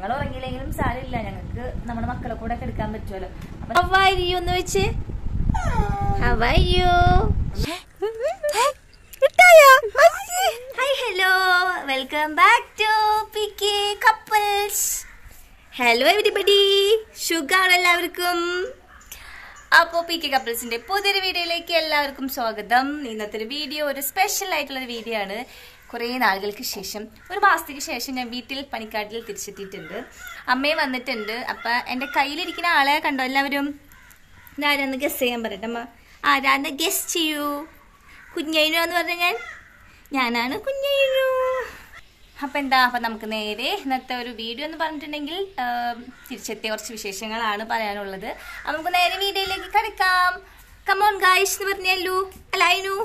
ഞങ്ങൾ ഉറങ്ങിയില്ലെങ്കിലും സാരമില്ല ഞങ്ങൾക്ക് നമ്മുടെ മക്കളെ കൂടെ ഒക്കെ എടുക്കാൻ പറ്റുമല്ലോ അപ്പൊ ഹവാരിയോ എന്ന് വെച്ച് how are you hi hello welcome back to P K couples hello everybody സുഖാണ് എല്ലാവർക്കും അപ്പോൾ പി കെ കപ്പിൾസിന്റെ പുതിയൊരു വീഡിയോയിലേക്ക് എല്ലാവർക്കും സ്വാഗതം ഇന്നത്തെ ഒരു വീഡിയോ ഒരു സ്പെഷ്യൽ ആയിട്ടുള്ള ഒരു വീഡിയോ ആണ് കുറേ നാളുകൾക്ക് ശേഷം ഒരു മാസത്തേക്ക് ശേഷം ഞാൻ വീട്ടിൽ പണിക്കാട്ടിൽ തിരിച്ചെത്തിയിട്ടുണ്ട് അമ്മയും വന്നിട്ടുണ്ട് അപ്പം എൻ്റെ കയ്യിലിരിക്കുന്ന ആളെ കണ്ടോ എല്ലാവരും ഇതാരാന്ന് ഗസ് ചെയ്യാൻ പറയട്ടെ അമ്മ ആരാന്ന് ഗസ് ചെയ്യൂ കുഞ്ഞൈനു എന്ന് പറഞ്ഞ ഞാൻ ഞാനാണ് കുഞ്ഞൈനു അപ്പം എന്താ അപ്പം നമുക്ക് നേരെ ഇന്നത്തെ ഒരു വീഡിയോ എന്ന് പറഞ്ഞിട്ടുണ്ടെങ്കിൽ ആം, തിരിച്ചെത്തിയ കുറച്ച് വിശേഷങ്ങളാണ് പറയാനുള്ളത് അപ്പം നമുക്ക് നേരെ വീഡിയോയിലേക്ക് കിടക്കാം കമോൺ ഗായ്സ് എന്ന് പറഞ്ഞല്ലോ അല്ലായിനു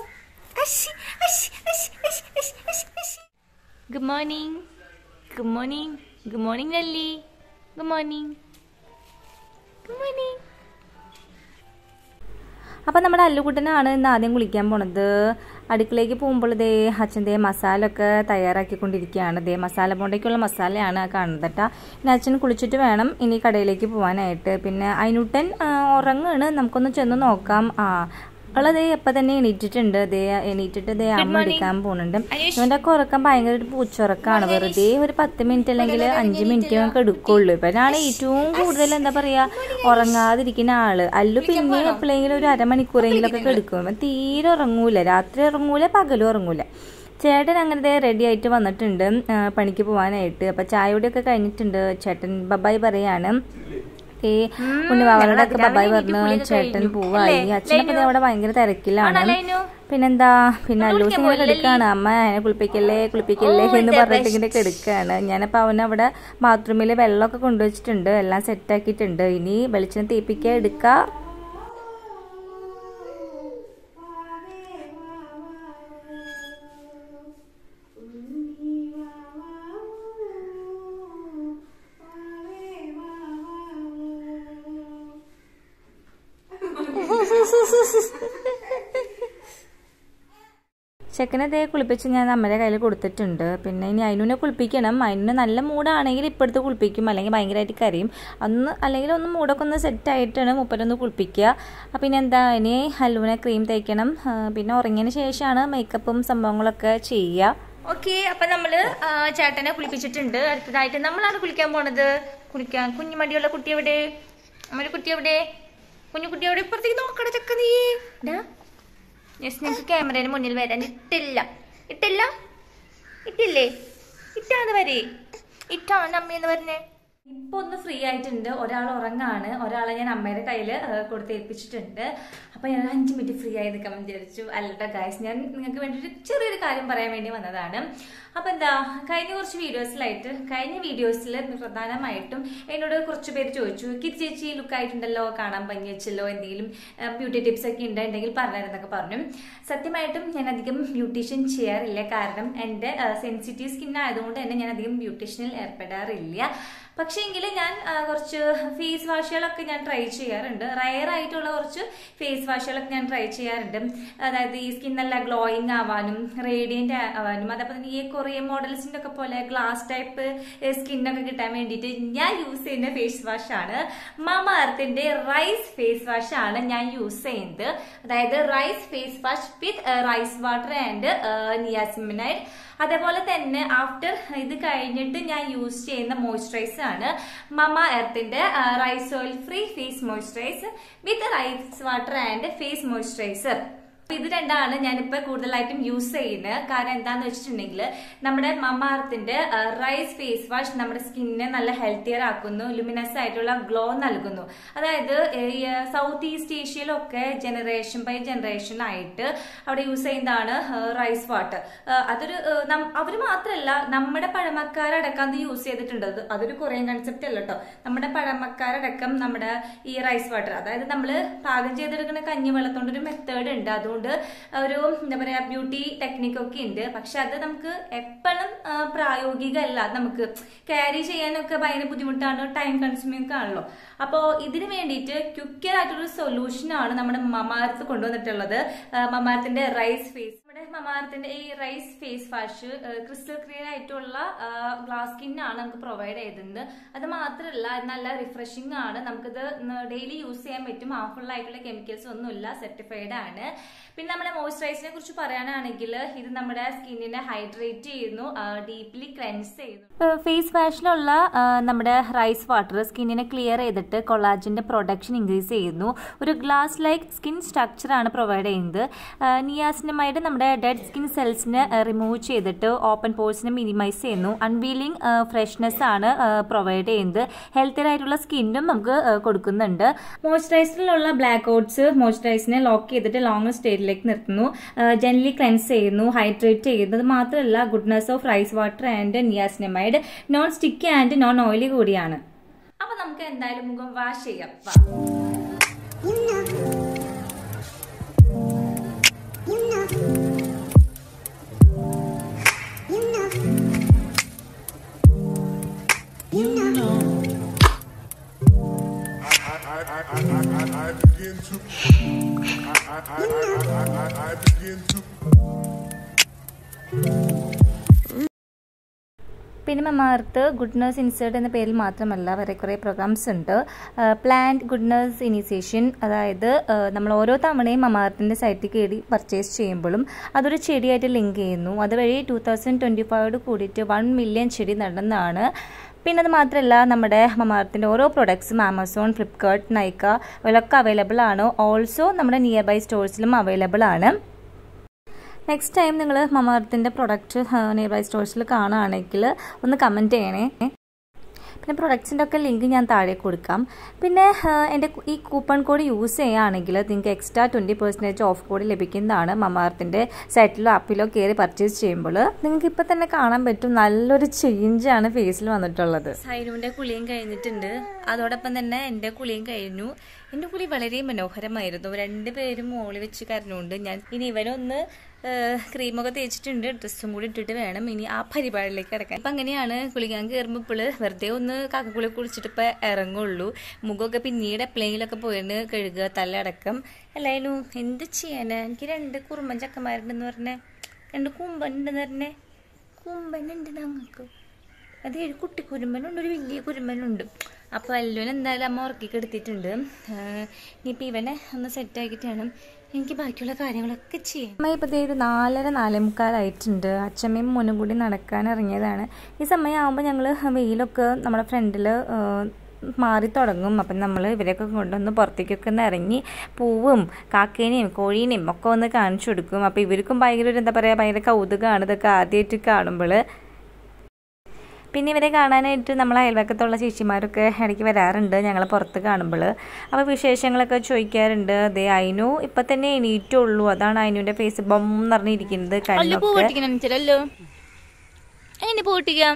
good morning good morning good morning ലല്ലി ഗുഡ് മോർണിംഗ് ഗുഡ് മോർണിംഗ് അപ്പം നമ്മുടെ അല്ലുകുട്ടനാണ് ഇന്ന് ആദ്യം കുളിക്കാൻ പോണത് അടുക്കളയ്ക്ക് പോകുമ്പോൾ ദേ അച്ഛൻ ദേ മസാല ഒക്കെ തയ്യാറാക്കിക്കൊണ്ടിരിക്കുകയാണ് ദേ മസാല ബോണ്ടയ്ക്കുള്ള മസാലയാണ് ആ കാണുന്നത് കേട്ടോ ഇനി അച്ഛൻ കുളിച്ചിട്ട് വേണം ഇനി കടയിലേക്ക് പോകാനായിട്ട് പിന്നെ അയിനുട്ടൻ ആ, ഉറങ്ങാണ് നമുക്കൊന്ന് ചെന്ന് നോക്കാം ആ അവളതേ എപ്പം തന്നെ എണീറ്റിട്ടുണ്ട് ദേ എണീറ്റിട്ട് ദേ അമ്മ എടുക്കാൻ പോകുന്നുണ്ട് ഇവന്റെ ഒക്കെ ഉറക്കം ഭയങ്കര ഒരു പൂച്ചുറക്കാണ് വെറുതെ ഒരു പത്ത് മിനിറ്റ് അല്ലെങ്കിൽ അഞ്ച് മിനിറ്റ് ഒക്കെ എടുക്കുള്ളൂ ഇവനാണ് ഏറ്റവും കൂടുതൽ എന്താ പറയാ ഉറങ്ങാതിരിക്കുന്ന ആള് അല്ലു പിന്നെ എപ്പോഴെങ്കിലും ഒരു അരമണിക്കൂറെങ്കിലും ഒക്കെ എടുക്കും ഇവൻ തീരെ ഉറങ്ങൂല രാത്രി ഉറങ്ങൂല പകലും ഉറങ്ങൂല ചേട്ടൻ അങ്ങനെ റെഡി ആയിട്ട് വന്നിട്ടുണ്ട് ആ, പണിക്ക് പോകാനായിട്ട് അപ്പൊ ചായയോടെയൊക്കെ കഴിഞ്ഞിട്ടുണ്ട് ചേട്ടൻ ബബായ് പറയാണ് ഏ ഉണ്ണിവാവളുടെ ഒക്കെ ബബായ് പറഞ്ഞു ചേട്ടൻ പോവായി അച്ഛനൊക്കെ ദേ അവിടെ ഭയങ്കര തിരക്കിലാണ് പിന്നെന്താ പിന്നെ അല്ലൂസ് ഇങ്ങനെ കിടക്കാണ് അമ്മ അതിനെ കുളിപ്പിക്കല്ലേ കുളിപ്പിക്കല്ലേ എന്ന് പറഞ്ഞിട്ട് ഇങ്ങനെ കിടക്കാണ് ഞാനപ്പോ അവന് അവിടെ ബാത്റൂമിൽ വെള്ളമൊക്കെ കൊണ്ടുവച്ചിട്ടുണ്ട് എല്ലാം സെറ്റ് ആക്കിയിട്ടുണ്ട് ഇനി വെളിച്ചെണ്ണ തീപ്പിക്കുക എടുക്കുക ചെക്കനെ ദേ കുളിപ്പിച്ച് ഞാൻ അമ്മയുടെ കയ്യിൽ കൊടുത്തിട്ടുണ്ട് പിന്നെ ഇനി അതിനെ കുളിപ്പിക്കണം അതിന് നല്ല മൂടാണെങ്കിൽ ഇപ്പോഴത്തെ കുളിപ്പിക്കും അല്ലെങ്കിൽ ഭയങ്കരമായിട്ട് കരയും അന്ന് അല്ലെങ്കിൽ ഒന്ന് മൂടൊക്കെ ഒന്ന് സെറ്റ് ആയിട്ടാണ് മുപ്പരൊന്ന് കുളിപ്പിക്കുക അപ്പം പിന്നെ എന്താ ഇനി ഹലുവിനെ ക്രീം തേക്കണം ആ, പിന്നെ ഉറങ്ങിയതിന് ശേഷമാണ് മേക്കപ്പും സംഭവങ്ങളൊക്കെ ചെയ്യുക ഓക്കെ അപ്പൊ നമ്മള് ആ, ചേട്ടനെ കുളിപ്പിച്ചിട്ടുണ്ട് അടുത്തതായിട്ട് നമ്മളാണ് കുളിക്കാൻ പോണത് കുളിക്കാൻ കുഞ്ഞു മടിയുള്ള കുട്ടി എവിടെ നമ്മുടെ കുട്ടി എവിടെ കുഞ്ഞു കുട്ടി എവിടെ ഇപ്പുറത്തേക്ക് നോക്കണ ചക്ക നീ ഡാ യെസ് ഞങ്ങൾക്ക് ക്യാമറയുടെ മുന്നിൽ വരാൻ ഇട്ടില്ല ഇട്ടില്ല ഇട്ടില്ലേ ഇട്ടാന്ന് വരെ ഇട്ടാണ് അമ്മയെന്ന് പറഞ്ഞേ ഇപ്പൊ ഒന്ന് ഫ്രീ ആയിട്ടുണ്ട് ഒരാൾ ഉറങ്ങാണ് ഒരാളെ ഞാൻ അമ്മയുടെ കയ്യിൽ കൊടുത്ത് ഏൽപ്പിച്ചിട്ടുണ്ട് അപ്പൊ ഞാൻ ഒരു അഞ്ച് മിനിറ്റ് ഫ്രീ ആയി നിൽക്കാൻ വിചാരിച്ചു അല്ലട്ട ഗായ്സ് ഞാൻ നിങ്ങൾക്ക് വേണ്ടി ഒരു ചെറിയൊരു കാര്യം പറയാൻ വേണ്ടി വന്നതാണ് അപ്പൊ എന്താ കഴിഞ്ഞ കുറച്ച് വീഡിയോസിലായിട്ട് കഴിഞ്ഞ വീഡിയോസിൽ പ്രധാനമായിട്ടും എന്നോട് കുറച്ച് പേര് ചോദിച്ചു കിത് ചേച്ചി ലുക്ക് ആയിട്ടുണ്ടല്ലോ കാണാൻ ഭംഗി വെച്ചല്ലോ എന്തെങ്കിലും ബ്യൂട്ടി ടിപ്സ് ഒക്കെ ഉണ്ട് ഉണ്ടെങ്കിൽ പറഞ്ഞിരുന്നൊക്കെ പറഞ്ഞു സത്യമായിട്ടും ഞാൻ അധികം ബ്യൂട്ടീഷ്യൻ ചെയ്യാറില്ല കാരണം എൻ്റെ സെൻസിറ്റീവ് സ്കിൻ ആയതുകൊണ്ട് തന്നെ ഞാൻ അധികം ബ്യൂട്ടീഷ്യനിൽ ഏർപ്പെടാറില്ല പക്ഷേ എങ്കിൽ ഞാൻ ആ, കുറച്ച് ഫേസ് വാഷുകളൊക്കെ ഞാൻ ട്രൈ ചെയ്യാറുണ്ട് റയർ ആയിട്ടുള്ള കുറച്ച് ഫേസ് വാഷുകളൊക്കെ ഞാൻ ട്രൈ ചെയ്യാറുണ്ട് അതായത് ഈ സ്കിൻ നല്ല ഗ്ലോയിങ് ആവാനും റേഡിയന്റ് ആവാനും അതേപോലെ തന്നെ ഈ കൊറിയൻ മോഡൽസിന്റെ ഒക്കെ പോലെ ഗ്ലാസ് ടൈപ്പ് സ്കിന്നൊക്കെ കിട്ടാൻ വേണ്ടിയിട്ട് ഞാൻ യൂസ് ചെയ്യുന്ന ഫേസ് വാഷ് ആണ് മാമ അർത്തിന്റെ റൈസ് ഫേസ് വാഷ് ആണ് ഞാൻ യൂസ് ചെയ്യുന്നത് അതായത് rice face wash with rice water and niacinamide അതേപോലെ തന്നെ ആഫ്റ്റർ ഇത് കഴിഞ്ഞിട്ട് ഞാൻ യൂസ് ചെയ്യുന്ന മോയ്സ്ചറൈസർ ആണ് മമ എർത്തിന്റെ rice oil free face moisturiser with rice water and face moisturiser ഇത് രണ്ടാണ് ഞാനിപ്പോ കൂടുതലായിട്ടും യൂസ് ചെയ്യുന്നത് കാരണം എന്താന്ന് വെച്ചിട്ടുണ്ടെങ്കിൽ നമ്മുടെ മമാർത്തിന്റെ റൈസ് ഫേസ് വാഷ് നമ്മുടെ സ്കിന്നിനെ നല്ല ഹെൽത്തിയർ ആക്കുന്നു ലുമിനസ് ആയിട്ടുള്ള ഗ്ലോ നൽകുന്നു അതായത് ഈ സൗത്ത് ഈസ്റ്റ് ഏഷ്യയിലൊക്കെ ജനറേഷൻ ബൈ ജനറേഷൻ ആയിട്ട് അവിടെ യൂസ് ചെയ്യുന്നതാണ് റൈസ് വാട്ടർ അതൊരു ഏഹ്, നം- അവര് മാത്രമല്ല നമ്മുടെ പഴമക്കാരടക്കം അത് യൂസ് ചെയ്തിട്ടുണ്ട് അത് അതൊരു കൊറിയൻ കൺസെപ്റ്റ് അല്ല കേട്ടോ നമ്മുടെ പഴമക്കാരടക്കം നമ്മുടെ ഈ റൈസ് വാട്ടർ അതായത് നമ്മൾ പാകം ചെയ്തെടുക്കുന്ന കഞ്ഞിവെള്ളത്തോണ്ട് ഒരു മെത്തേഡ് ഉണ്ട് അതുകൊണ്ട് ഒരു എന്താ പറയാ ബ്യൂട്ടി ടെക്നിക്ക് ഒക്കെ ഉണ്ട് പക്ഷെ അത് നമുക്ക് എപ്പോഴും പ്രായോഗികമല്ല നമുക്ക് ക്യാരി ചെയ്യാനൊക്കെ ഭയങ്കര ബുദ്ധിമുട്ടാണ് ടൈം കൺസ്യൂമിംഗ് ഒക്കെ ആണല്ലോ അപ്പോൾ ഇതിന് വേണ്ടിയിട്ട് ക്വിക്കർ ആയിട്ടുള്ള സൊല്യൂഷൻ ആണ് നമ്മുടെ മമാർത്ത് കൊണ്ടുവന്നിട്ടുള്ളത് മമാർത്തിന്റെ റൈസ് ഫേസ് നമ്മുടെ മമാർത്തിന്റെ ഈ rice face wash crystal clear ആയിട്ടുള്ള ഗ്ലാസ് സ്കിന്നാണ് നമുക്ക് പ്രൊവൈഡ് ചെയ്തിട്ടുണ്ട് അത് മാത്രമല്ല ഇത് നല്ല റിഫ്രഷിംഗ് ആണ് നമുക്കിത് ഡെയിലി യൂസ് ചെയ്യാൻ പറ്റും ഹാർംഫുൾ ആയിട്ടുള്ള കെമിക്കൽസ് ഒന്നുമില്ല സർട്ടിഫൈഡ് ആണ് പിന്നെ നമ്മുടെ മോയ്സ്ചറൈസിനെ കുറിച്ച് പറയാനാണെങ്കിൽ ഇത് നമ്മുടെ സ്കിന്നിനെ ഹൈഡ്രേറ്റ് ചെയ്യുന്നു ഡീപ്ലി ക്ലെൻസ് ചെയ്യുന്നു ഫേസ് വാഷിലുള്ള നമ്മുടെ റൈസ് വാട്ടർ സ്കിന്നിനെ ക്ലിയർ ചെയ്തിട്ട് കൊളാജിന്റെ പ്രൊഡക്ഷൻ ഇൻക്രീസ് ചെയ്യുന്നു ഒരു ഗ്ലാസ് ലൈക്ക് സ്കിൻ സ്ട്രക്ചർ ആണ് പ്രൊവൈഡ് ചെയ്യുന്നത് നിയാസിനമായിട്ട് നമ്മുടെ ഡെഡ് സ്കിൻ സെൽസിനെ റിമൂവ് ചെയ്തിട്ട് ഓപ്പൺ പോഴ്സിനെ മിനിമൈസ് ചെയ്യുന്നു അൺവീലിംഗ് ഫ്രഷ്നെസ് ആണ് പ്രൊവൈഡ് ചെയ്യുന്നത് ഹെൽത്തി ആയിട്ടുള്ള സ്കിന്നും നമുക്ക് കൊടുക്കുന്നുണ്ട് മോയ്സ്ചറൈസറിലുള്ള ബ്ലാക്ക് ഔട്ട്സ് മോയ്സ്ചറൈസിനെ ലോക്ക് ചെയ്തിട്ട് ലോങ് സ്റ്റേറ്റിലേക്ക് നിർത്തുന്നു ജെൻലി ക്ലെൻസ് ചെയ്യുന്നു ഹൈഡ്രേറ്റ് ചെയ്യുന്നത് മാത്രമല്ല goodness of rice water and niacinamide non sticky and non oily കൂടിയാണ് അപ്പൊ നമുക്ക് എന്തായാലും മുഖം വാഷ് ചെയ്യാം വാ. I, I, I, I, I, I begin to. I, I, I, I, I, I, I begin to. പിന്നെ മമാർത്ത് ഗുഡ്നസ് ഇൻസേർട്ട് എന്ന പേരിൽ മാത്രമല്ല വേറെ കുറേ പ്രോഗ്രാംസ് ഉണ്ട് പ്ലാന്റ് ഗുഡ്നസ് ഇനീസിയേഷൻ അതായത് നമ്മൾ ഓരോ തവണയും മമാർത്തിൻ്റെ സൈറ്റിൽ കയറി പർച്ചേസ് ചെയ്യുമ്പോഴും അതൊരു ചെടിയായിട്ട് ലിങ്ക് ചെയ്യുന്നു അതുവഴി ടൂ തൗസൻഡ് ട്വൻറ്റി ഫൈവോട് കൂടിയിട്ട് വൺ മില്യൺ ചെടി നടന്നതാണ് പിന്നെ അത് മാത്രമല്ല നമ്മുടെ മമാർത്തിൻ്റെ ഓരോ പ്രൊഡക്ട്സും ആമസോൺ ഫ്ലിപ്കാർട്ട് നൈക്ക അതിലൊക്കെ അവൈലബിൾ ആണ് ഓൾസോ നമ്മുടെ നിയർ ബൈ സ്റ്റോഴ്സിലും അവൈലബിൾ ആണ് നെക്സ്റ്റ് ടൈം നിങ്ങൾ മമാർത്തിൻ്റെ പ്രൊഡക്റ്റ് നിയർ ബൈ സ്റ്റോഴ്സിൽ കാണുകയാണെങ്കിൽ ഒന്ന് കമൻറ്റ് ചെയ്യണേ പിന്നെ പ്രൊഡക്ട്സിൻ്റെ ഒക്കെ ലിങ്ക് ഞാൻ താഴെ കൊടുക്കാം പിന്നെ എൻ്റെ ഈ കൂപ്പൺ കോഡ് യൂസ് ചെയ്യുകയാണെങ്കിൽ നിങ്ങൾക്ക് extra twenty percentage off code ലഭിക്കുന്നതാണ് മമാർത്തിൻ്റെ സൈറ്റിലോ ആപ്പിലോ കയറി പർച്ചേസ് ചെയ്യുമ്പോൾ നിങ്ങൾക്ക് ഇപ്പോൾ തന്നെ കാണാൻ പറ്റും നല്ലൊരു ചേഞ്ചാണ് ഫേസിൽ വന്നിട്ടുള്ളത് സൈനുവിൻ്റെ കുളിയും കഴിഞ്ഞിട്ടുണ്ട് അതോടൊപ്പം തന്നെ എൻ്റെ കുളിയും കഴിഞ്ഞു എൻ്റെ കുളി വളരെ മനോഹരമായിരുന്നു രണ്ടുപേരും മോളി വെച്ച് കരഞ്ഞുകൊണ്ട് ഞാൻ ഇനി ഇവനൊന്ന് ക്രീമൊക്കെ തേച്ചിട്ടുണ്ട് ഡ്രസ്സും കൂടി ഇട്ടിട്ട് വേണം ഇനി ആ പരിപാടിയിലേക്ക് കിടക്കാൻ അപ്പം അങ്ങനെയാണ് കുളിക്കാൻ കയറുമ്പോൾ ഇപ്പോൾ വെറുതെ ഒന്ന് കാക്കക്കുളി കുളിച്ചിട്ട് ഇപ്പം ഇറങ്ങുള്ളൂ മുഖമൊക്കെ പിന്നീട് എപ്പോഴെങ്കിലൊക്കെ പോയിന്ന് കഴുകുക തലയടക്കം അല്ലായിരുന്നു എന്ത് ചെയ്യാനാ എനിക്ക് രണ്ട് കുറുമ്പൻ ചക്കന്മാരുണ്ടെന്ന് പറഞ്ഞേ രണ്ട് കുമ്പൻ ഉണ്ടെന്ന് പറഞ്ഞേ കുമ്പൻ ഉണ്ട് ഞങ്ങൾക്ക് അത് ഒരു കുട്ടി കുരുമ്പനുണ്ട് ഒരു വലിയ കുരുമ്പനുണ്ട് അപ്പോൾ അല്ലുവിനെ എന്തായാലും അമ്മ ഉറക്കി കെടുത്തിട്ടുണ്ട് ഇനിയിപ്പോൾ ഇവനെ ഒന്ന് സെറ്റാക്കിയിട്ട് വേണം എനിക്ക് ബാക്കിയുള്ള കാര്യങ്ങളൊക്കെ ചെയ്യാം അമ്മ ഇപ്പോൾ ഇത് നാലര നാലേ മുക്കാലായിട്ടുണ്ട് അച്ഛമ്മയും മോനും കൂടി നടക്കാൻ ഇറങ്ങിയതാണ് ഈ സമയമാകുമ്പോൾ ഞങ്ങൾ വെയിലൊക്കെ നമ്മുടെ ഫ്രണ്ടിൽ മാറി തുടങ്ങും അപ്പം നമ്മൾ ഇവരെയൊക്കെ കൊണ്ടൊന്ന് പുറത്തേക്കൊക്കെ ഒന്ന് ഇറങ്ങി പൂവും കാക്കേനെയും കോഴീനെയും ഒക്കെ ഒന്ന് കാണിച്ചു കൊടുക്കും അപ്പോൾ ഇവർക്കും ഭയങ്കര ഒരു എന്താ പറയുക ഭയങ്കര കൗതുകമാണ് ഇതൊക്കെ ആദ്യമായിട്ട് കാണുമ്പോൾ പിന്നെ ഇവരെ കാണാനായിട്ട് നമ്മൾ അയൽവക്കത്തുള്ള ചേച്ചിമാരൊക്കെ ഇടയ്ക്ക് വരാറുണ്ട് ഞങ്ങൾ പുറത്ത് കാണുമ്പോൾ അപ്പോൾ വിശേഷങ്ങളൊക്കെ ചോദിക്കാറുണ്ട് അതെ അയിനു ഇപ്പം തന്നെ എണീറ്റുള്ളൂ അതാണ് അയിനുവിൻ്റെ ഫേസ് ബൊം എന്ന് പറഞ്ഞിരിക്കുന്നത് കണ്ണൊക്കെ എങ്ങനെ പോട്ടിക്കാം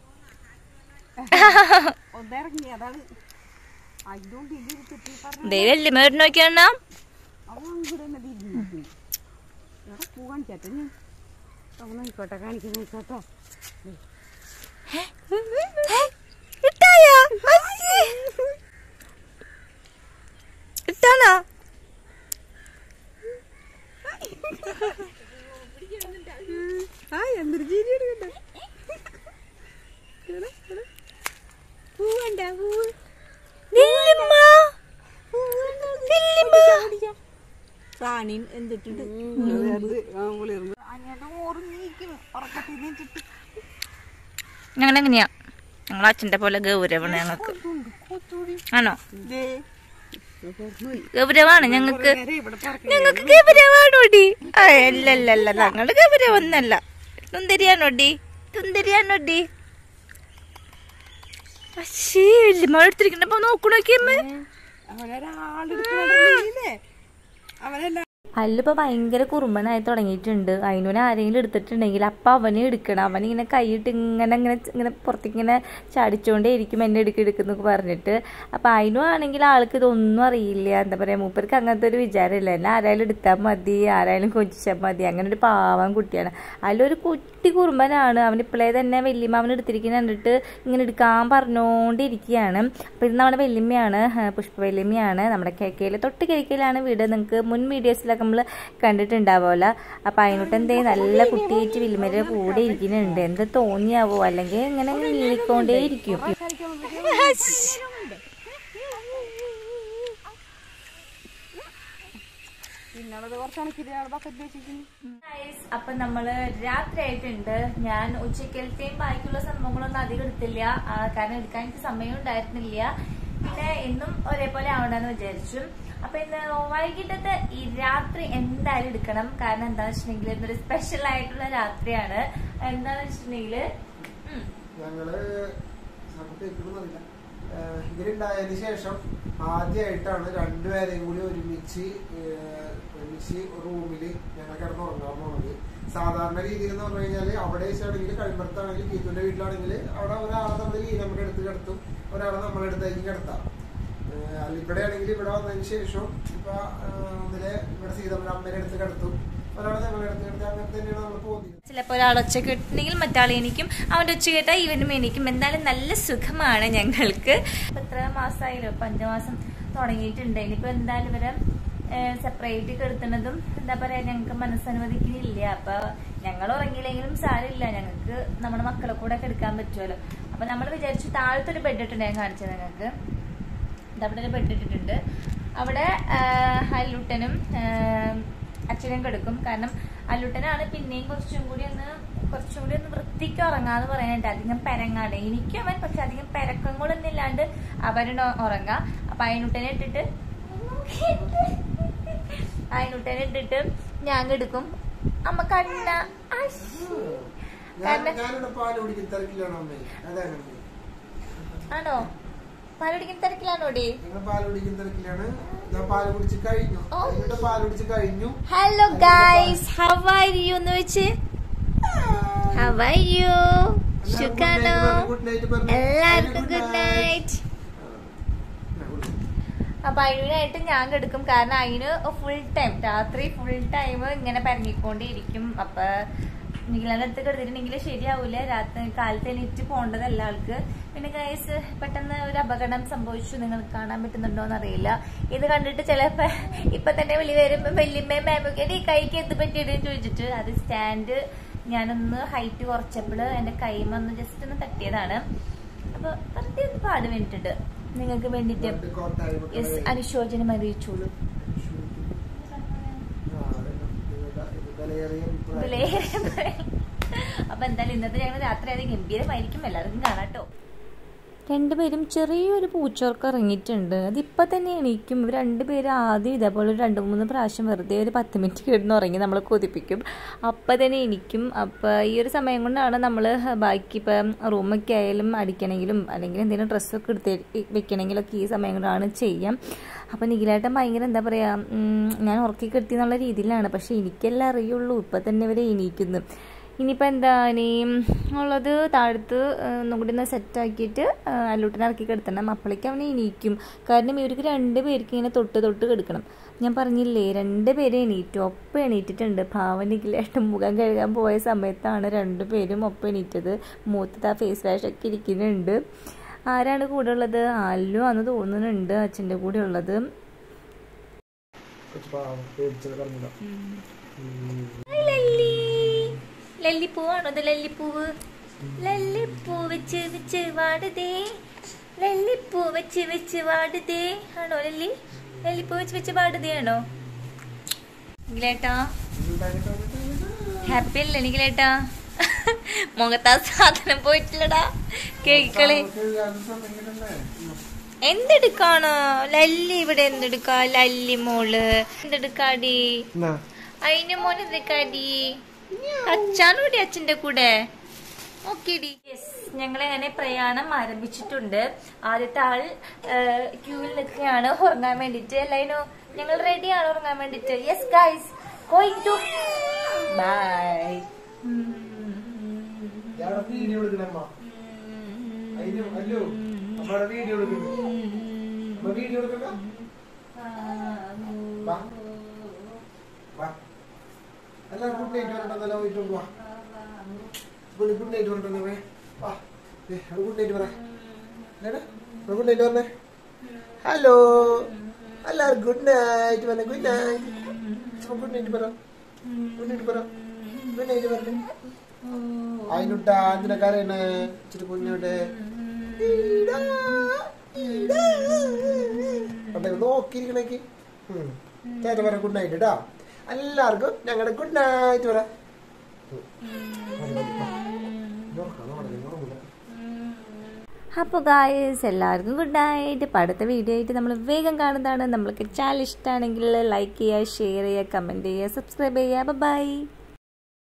ഒന്നിറങ്ങിയതാണ് അതുകൊണ്ട് ഇതിരുത്തിട്ട് പറഞ്ഞു ദൈവല്ലേ മേട് നോക്കിയാണ അവൻ കൂടെ ഒന്ന് തിരിഞ്ഞു പൂ കാണിച്ചാട്ടെ ഞാൻ അവൻ നോക്കോട്ടെ കാണിക്കാൻ നോക്കോട്ടോ ഇട്ടാണോ ആ എന്തൊരു ചിരി എടുക്കട്ടെ പൂ വേണ്ട പൂവ് റാണിയും എന്തിട്ടിട്ട് ഉറക്കത്തിൽ നിന്നിട്ട് ഞങ്ങൾ എങ്ങനെയാ ഞങ്ങൾ അച്ഛൻ്റെ പോലെ ഗൗരവമാണ് ഞങ്ങൾക്ക് ആണോ ദേ ഗൗരവാണ് ഞങ്ങൾക്ക് നേരെ ഇവിടെ പറക്ക ഞങ്ങൾക്ക് ഗൗരവാണോടി അല്ലല്ലല്ല ഞങ്ങളുടെ ഗൗരവൊന്നല്ല സുന്ദരിയാണോടി സുന്ദരിയാണോടി പക്ഷേ വല്യമ്മ എടുത്തിരിക്കണപ്പോ നോക്കണോക്കിയമ്മേ അവനൊരാളെടുക്കണേ അവനെല്ലാം അല്ലിപ്പോൾ ഭയങ്കര കുറുമ്പനായി തുടങ്ങിയിട്ടുണ്ട് അതിനോനെ ആരെങ്കിലും എടുത്തിട്ടുണ്ടെങ്കിൽ അപ്പം അവനെ എടുക്കണം അവനിങ്ങനെ കൈയിട്ട് ഇങ്ങനെ ഇങ്ങനെ ഇങ്ങനെ പുറത്തേക്ക് ഇങ്ങനെ ചാടിച്ചുകൊണ്ടേ ഇരിക്കും എന്നെ എടുക്കുക എടുക്കുന്നൊക്കെ പറഞ്ഞിട്ട് അപ്പം അതിനും ആണെങ്കിൽ ആൾക്ക് ഇതൊന്നും അറിയില്ല എന്താ പറയുക മൂപ്പർക്ക് അങ്ങനത്തെ ഒരു വിചാരമില്ല എന്നെ ആരായാലും എടുത്താൽ മതി ആരായാലും കൊഞ്ചിച്ചാൽ മതി അങ്ങനെ ഒരു പാവം കുട്ടിയാണ് അതിലൊരു കുട്ടി കുറുമ്പനാണ് അവൻ ഇപ്പോഴേ തന്നെ വല്യമ്മ അവൻ എടുത്തിരിക്കുന്ന കണ്ടിട്ട് ഇങ്ങനെ എടുക്കാൻ പറഞ്ഞുകൊണ്ടിരിക്കുകയാണ് അപ്പം ഇത് നമ്മുടെ വല്യമ്മയാണ് ആ, പുഷ്പ വല്യമ്മയാണ് നമ്മുടെ കേക്കയിൽ തൊട്ട് കേക്കയിലാണ് വീട് നിങ്ങൾക്ക് മുൻ വീഡിയോസിലൊക്കെ വീഡിയോസിലൊക്കെ നമ്മൾ കണ്ടിട്ടുണ്ടാവുമല്ലോ അപ്പം അതിനോട്ട് എന്തേ നല്ല കുട്ടിയായിട്ട് വിൽമര കൂടെ ഇരിക്കുന്നുണ്ട് എന്ത് തോന്നിയാവോ അല്ലെങ്കിൽ ഇങ്ങനെ നീളിക്കൊണ്ടേ ഇരിക്കും പിന്നുള്ളത് കുറച്ച് കണക്കിന് ബക്കറ്റ് വെച്ചിരിക്കുന്നു Guys, അപ്പൊ നമ്മള് രാത്രി ആയിട്ടുണ്ട് ഞാൻ ഉച്ചക്കലത്തെയും ബാക്കിയുള്ള സംഭവങ്ങളൊന്നും അധികം എടുത്തില്ല ആ, കാരണം എടുക്കാൻ എനിക്ക് സമയം ഉണ്ടായിരുന്നില്ല പിന്നെ എന്നും ഒരേപോലെ ആവണ്ടെന്ന് വിചാരിച്ചു അപ്പൊ ഇന്ന് വൈകിട്ടത്തെ ഈ രാത്രി എന്തായാലും എടുക്കണം കാരണം എന്താന്ന് വെച്ചിട്ടുണ്ടെങ്കിൽ ഇന്നൊരു സ്പെഷ്യൽ ആയിട്ടുള്ള രാത്രിയാണ് എന്താന്ന് വെച്ചിട്ടുണ്ടെങ്കിൽ ഞങ്ങള് നമുക്ക് കേൾക്കണമെന്നില്ല ഇതിലുണ്ടായതിനു ശേഷം ആദ്യമായിട്ടാണ് രണ്ടുപേരെയും കൂടി ഒരുമിച്ച് ഏഹ്, ഒരുമിച്ച് റൂമിൽ ഞങ്ങൾ കിടന്ന് ഉറങ്ങാൻ പോകുന്നത് സാധാരണ രീതിയിൽ എന്ന് പറഞ്ഞു കഴിഞ്ഞാൽ അവിടെ വെച്ചാണെങ്കിൽ കഴിമ്പറത്താണെങ്കിൽ ഗീതുവിന്റെ വീട്ടിലാണെങ്കിൽ അവിടെ ഒരാളെ നമ്മൾ നമ്മുടെ അടുത്ത് കിടത്തും ഒരാളെ നമ്മളെ അടുത്തേക്ക് കിടത്താം ഏഹ്, അല്ല ഇവിടെ ആണെങ്കിൽ ഇവിടെ വന്നതിന് ശേഷം ഇപ്പൊ ഏഹ്, ഒന്നിലെ ഇവിടെ സീതമ്മ അമ്മേനെ അടുത്ത് കിടത്തും ഒരാളെ ഞങ്ങളുടെ അടുത്ത് കിടത്തി അങ്ങനെ തന്നെയാണ് നമ്മൾ പോകുന്നത് ചിലപ്പോൾ ഒരാൾ ഒച്ച കേട്ടിട്ടുണ്ടെങ്കിൽ മറ്റാൾ എണീക്കും അവൻ്റെ ഒച്ച കേട്ടാൽ ഇവനും എണീക്കും എന്തായാലും നല്ല സുഖമാണ് ഞങ്ങൾക്ക് ഇപ്പൊ എത്ര മാസമായാലും ഇപ്പൊ അഞ്ചു മാസം തുടങ്ങിയിട്ടുണ്ട് ഇനിയിപ്പോൾ എന്തായാലും ഇവരെ സെപ്പറേറ്റ് കെടുത്തുന്നതും എന്താ പറയാ ഞങ്ങൾക്ക് മനസ്സനുവദിക്കുന്നില്ല അപ്പൊ ഞങ്ങൾ ഉറങ്ങിയില്ലെങ്കിലും സാരമില്ല ഞങ്ങൾക്ക് നമ്മുടെ മക്കളെ കൂടെ ഒക്കെ എടുക്കാൻ പറ്റുമല്ലോ അപ്പൊ നമ്മൾ വിചാരിച്ചു താഴത്തെ ഒരു ബെഡ് ഇട്ടുണ്ട് ഞാൻ കാണിച്ചത് നിങ്ങൾക്ക് ഇത് അവിടെ ഒരു ബെഡ് ഇട്ടിട്ടുണ്ട് അവിടെ അല്ലുട്ടനും അച്ഛനും കിടക്കും കാരണം അല്ലുട്ടനാണ് പിന്നെയും കുറച്ചും കൂടി ഒന്ന് കുറച്ചും കൂടി ഒന്ന് വൃത്തിക്ക് ഉറങ്ങാന്ന് പറയാനായിട്ട് അധികം പെരങ്ങാണ്ട് എനിക്കും അവൻ പക്ഷെ അധികം പെരക്കങ്ങളൊന്നും ഇല്ലാണ്ട് അവരുടെ ഉറങ്ങാം അപ്പൊ അയനുട്ടനെ ഇട്ടിട്ട് അയനുട്ടനെ ഇട്ടിട്ട് ഞാൻ എടുക്കും അമ്മ കണ്ണ അശ്. ഞാൻ കാരണം- ഞാനിവിടെ പാല് കുടിക്കുന്ന തിരക്കിലാണ് അമ്മേ അതാണ് ആണോ പാലടിക്കുന്ന തിരക്കിലാണോടി ഞങ്ങൾ പാല് കുടിക്കുന്ന തിരക്കിലാണ് ഞാൻ പാല് കുടിച്ച് കഴിഞ്ഞു ഓ. ഇവിടെ പാല് കുടിച്ച് കഴിഞ്ഞു hello guys how are you എന്ന് വെച്ച് ഹൗ ആർ യു സുഖാണോ ഗുഡ് നൈറ്റ് പറഞ്ഞു എല്ലാവർക്കും ഗുഡ് നൈറ്റ് അപ്പൊ അതിനായിട്ട് ഞാൻ കിടക്കും കാരണം അതിന് ഫുൾ ടൈം രാത്രി ഫുൾ ടൈം ഇങ്ങനെ പരങ്ങിക്കൊണ്ടേയിരിക്കും അപ്പൊ നിങ്ങളെ അടുത്ത് കിടന്നിട്ടുണ്ടെങ്കിൽ ശരിയാവൂല രാത്രി കാലത്ത് എണീറ്റ് പോകേണ്ടതല്ല ആൾക്ക് പിന്നെ ഗൈസ് പെട്ടെന്ന് ഒരു അപകടം സംഭവിച്ചു നിങ്ങൾക്ക് കാണാൻ പറ്റുന്നുണ്ടോ എന്നറിയില്ല ഇത് കണ്ടിട്ട് ചിലപ്പോ ഇപ്പൊ തന്നെ വിളി വരുമ്പോ വല്യമ്മയും മേമൊക്കെ ഈ കൈക്ക് എന്ത് പറ്റിയിട്ട് ചോദിച്ചിട്ട് അത് സ്റ്റാൻഡ് ഞാനൊന്ന് ഹൈറ്റ് കുറച്ചപ്പോൾ എന്റെ കൈമൊന്ന് ജസ്റ്റ് ഒന്ന് തട്ടിയതാണ് അപ്പൊ വെറുതെ ഒന്ന് പാട് വേണ്ടിട്ടുണ്ട് നിങ്ങൾക്ക് വേണ്ടിട്ട് യെസ് അനുശോചനം അറിയിച്ചോളൂ ഇതിലേ അപ്പൊ എന്തായാലും ഇന്നത്തെ ഞങ്ങൾ രാത്രി അത് ഗംഭീരമായിരിക്കും എല്ലാവർക്കും കാണാട്ടോ രണ്ടുപേരും ചെറിയൊരു പൂച്ചോർക്ക് ഇറങ്ങിയിട്ടുണ്ട് അതിപ്പോൾ തന്നെ എണീക്കും ഇവർ രണ്ടുപേരും ആദ്യം ഇതേപോലെ ഒരു രണ്ട് മൂന്ന് പ്രാവശ്യം വെറുതെ ഒരു പത്ത് മിനിറ്റ് കിടന്ന് ഉറങ്ങി നമ്മൾ കൊതിപ്പിക്കും അപ്പം തന്നെ എണീക്കും അപ്പോൾ ഈ ഒരു സമയം കൊണ്ടാണ് നമ്മൾ ബാക്കി ഇപ്പം റൂമൊക്കെ ആയാലും അടിക്കണമെങ്കിലും അല്ലെങ്കിൽ എന്തെങ്കിലും ഡ്രസ്സൊക്കെ എടുത്ത് വെക്കണമെങ്കിലൊക്കെ ഈ സമയം കൊണ്ടാണ് ചെയ്യാം അപ്പം നിഖിലേട്ടൻ ഭയങ്കര എന്താ പറയുക ഞാൻ ഉറക്കി കെടുത്തി എന്നുള്ള രീതിയിലാണ് പക്ഷേ എനിക്കെല്ലാം അറിയുള്ളൂ ഇപ്പം തന്നെ ഇവരെ എണീക്കുന്നു ഇനിയിപ്പോൾ എന്താ ഇനിയും ഉള്ളത് താഴത്ത് ഒന്നും കൂടി ഒന്ന് സെറ്റാക്കിയിട്ട് അല്ലൂട്ടിനെ ഇറക്കി കിടത്തണം അപ്പോഴേക്ക് അവനെ എണീക്കും കാരണം ഇവർക്ക് രണ്ട് പേർക്ക് ഇങ്ങനെ തൊട്ട് തൊട്ട് കിടക്കണം ഞാൻ പറഞ്ഞില്ലേ രണ്ട് പേര് എണീറ്റു ഒപ്പം എണീറ്റിട്ടുണ്ട് ഭാവനിക്കിലായിട്ട് മുഖം കഴുകാൻ പോയ സമയത്താണ് രണ്ട് പേരും ഒപ്പം എണീറ്റത് മൂത്തത് ആ ഫേസ് വാഷ് ഒക്കെ ഇരിക്കുന്നുണ്ട് ആരാണ് കൂടെ ഉള്ളത് അല്ലു ആണെന്ന് തോന്നുന്നുണ്ട് അച്ഛൻ്റെ കൂടെ ഉള്ളത് ലല്ലി ലല്ലിപ്പൂവാണോ ഇത് ലല്ലിപ്പൂവ് ലല്ലിപ്പൂ വെച്ച് വെച്ച് വാടുതേ ലല്ലിപ്പൂ വെച്ച് വെച്ച് വാടുതേ ആണോ ലല്ലി ലല്ലിപ്പൂ വെച്ച് വെച്ച് വാടുതേ ആണോ നിഖിലേട്ടാ ഹാപ്പി അല്ലേ നിഖിലേട്ടാ മുഖത്താ സാധനം പോയിട്ടില്ലടാ കേക്കളെ എന്തെടുക്കാണോ ലല്ലി ഇവിടെ എന്തെടുക്കാ ലല്ലി മോള് എന്തെടുക്കാടി അതിന് മോൻ എന്തെടുക്കാടി അച്ഛാണോടി അച്ഛന്റെ കൂടെ ഓക്കേടി ഞങ്ങൾ അങ്ങനെ പ്രയാണം ആരംഭിച്ചിട്ടുണ്ട് ആദ്യത്തെ ആൾ ക്യൂവിൽ നിൽക്കുകയാണ് ഉറങ്ങാൻ വേണ്ടിട്ട് എല്ലാവരും ഞങ്ങൾ റെഡിയാണ് ഉറങ്ങാൻ വേണ്ടിട്ട് yes guys going to bye video എടുക്കണമ്മ അതിന് അല്ലോ അമ്മയുടെ വീഡിയോ എടുക്കുന്നു അമ്മ വീഡിയോ എടുക്കണ്ട വാ വാ അല്ല ഗുഡ് നൈറ്റ് പറഞ്ഞല്ലോ പോയിട്ട് വാ ഗുഡ് നൈറ്റ് പറഞ്ഞോ വേ വാ ഗുഡ് നൈറ്റ് പറ ഗുഡ് നൈറ്റ് പറഞ്ഞേ ഹലോ എല്ലാവർക്കും ഗുഡ് നൈറ്റ് പറഞ്ഞ ഗുഡ് നൈറ്റ് ഗുഡ് നൈറ്റ് പറ ഗുഡ് നൈറ്റ് പറ ഗുഡ് നൈറ്റ് പറഞ്ഞു അതിനുട്ടാ എന്തിനൊക്കെ അറിയണേ ഇച്ചിരി കുഞ്ഞോട്ടെ അതെ നോക്കിയിരിക്കണേക്ക് ചേട്ടൻ പറ ഗുഡ് നൈറ്റ് കേട്ടോ എല്ലാവർക്കും ഞങ്ങളുടെ ഗുഡ് നൈറ്റ് പറ അപ്പോൾ ഗായ്സ് എല്ലാവർക്കും ഗുഡ് നൈറ്റ് ഇപ്പോൾ അടുത്ത വീഡിയോ ആയിട്ട് നമ്മൾ വേഗം കാണുന്നതാണ് നമ്മൾക്ക് ചാനൽ ഇഷ്ടമാണെങ്കിൽ ലൈക്ക് ചെയ്യുക ഷെയർ ചെയ്യുക കമൻറ്റ് ചെയ്യുക സബ്സ്ക്രൈബ് ചെയ്യുക ബൈ